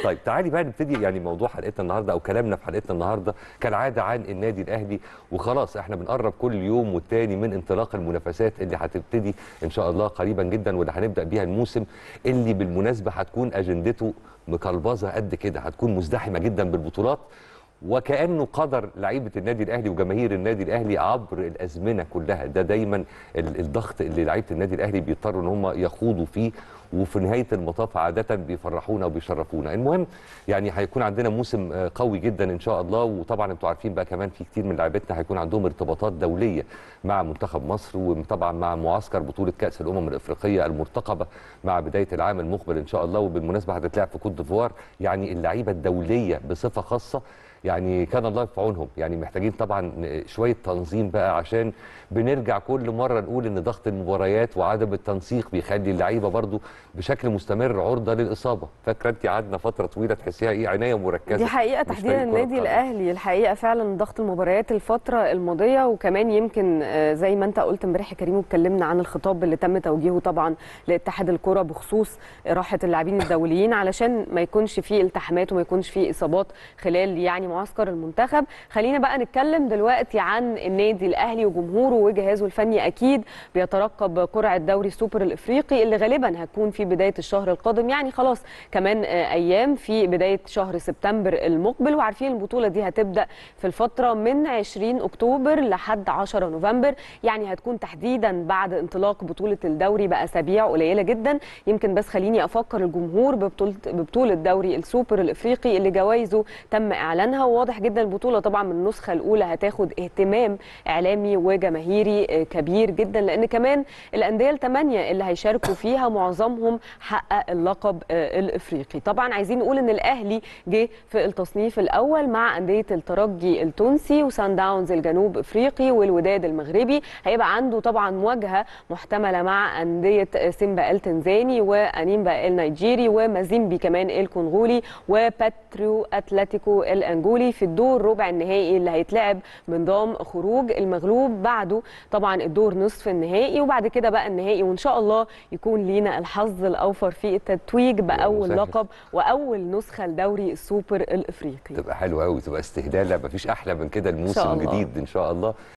طيب تعالي بقى نبتدي يعني موضوع حلقتنا النهارده او كلامنا في حلقتنا النهارده كالعاده عن النادي الاهلي وخلاص احنا بنقرب كل يوم والتاني من انطلاق المنافسات اللي هتبتدي ان شاء الله قريبا جدا واللي هنبدا بيها الموسم اللي بالمناسبه هتكون اجندته مكلبظه قد كده هتكون مزدحمه جدا بالبطولات وكانه قدر لعيبه النادي الاهلي وجماهير النادي الاهلي عبر الازمنه كلها ده دايما ال- الضغط اللي لعيبه النادي الاهلي بيضطروا ان هم يخوضوا فيه وفي نهايه المطاف عاده بيفرحونا وبيشرفونا المهم يعني هيكون عندنا موسم آه، قوي جدا ان شاء الله وطبعا انتوا عارفين بقى كمان في كتير من لعيبتنا هيكون عندهم ارتباطات دوليه مع منتخب مصر وطبعا مع معسكر بطوله كاس الامم الافريقيه المرتقبه مع بدايه العام المقبل ان شاء الله وبالمناسبه هتتلعب في كوت ديفوار يعني اللعيبه الدوليه بصفه خاصه يعني كان الله في عونهم يعني محتاجين طبعا شويه تنظيم بقى عشان بنرجع كل مره نقول ان ضغط المباريات وعدم التنسيق بيخلي اللعيبه برضو بشكل مستمر عرضه للاصابه فاكره انت قعدنا فتره طويله تحسيها ايه عنايه مركزه دي حقيقه مش تحديدا فريق كرة النادي قدم. الاهلي الحقيقه فعلا ضغط المباريات الفتره الماضيه وكمان يمكن آه، زي ما انت قلت امبارح يا كريم واتكلمنا عن الخطاب اللي تم توجيهه طبعا لاتحاد الكره بخصوص راحه اللاعبين الدوليين علشان ما يكونش فيه التحامات وما يكونش فيه اصابات خلال يعني معسكر المنتخب خلينا بقى نتكلم دلوقتي عن النادي الاهلي وجمهوره وجهازه الفني اكيد بيترقب قرعه دوري السوبر الافريقي اللي غالبا هتكون في بدايه الشهر القادم يعني خلاص كمان آه، ايام في بدايه شهر سبتمبر المقبل وعارفين البطوله دي هتبدا في الفتره من 20 اكتوبر لحد 10 نوفمبر يعني هتكون تحديدا بعد انطلاق بطوله الدوري باسابيع قليله جدا يمكن بس خليني افكر الجمهور ببطوله ببطوله دوري السوبر الافريقي اللي جوائزه تم اعلانها وواضح جدا البطوله طبعا من النسخه الاولى هتاخد اهتمام اعلامي وجماهيري آه، كبير جدا لان كمان الانديه الثمانيه اللي هيشاركوا فيها معظمهم حقق اللقب آه، الافريقي طبعا عايزين نقول ان الاهلي جه في التصنيف الاول مع انديه الترجي التونسي وسان داونز الجنوب افريقي والوداد المغربي هيبقى عنده طبعا مواجهه محتمله مع انديه سيمبا التنزاني وانيمبا النيجيري ومازيمبي كمان الكونغولي وباتريو اتلتيكو الانجولي في الدور ربع النهائي اللي هيتلعب بنظام خروج المغلوب بعده طبعا الدور نصف النهائي وبعد كده بقى النهائي وان شاء الله يكون لينا الحظ الاوفر في التتويج باول مسهل. لقب واول نسخه لدوري السوبر الافريقي تبقى حلوه قوي تبقى استهلاله مفيش احلى من كده الموسم الله. الجديد ان شاء الله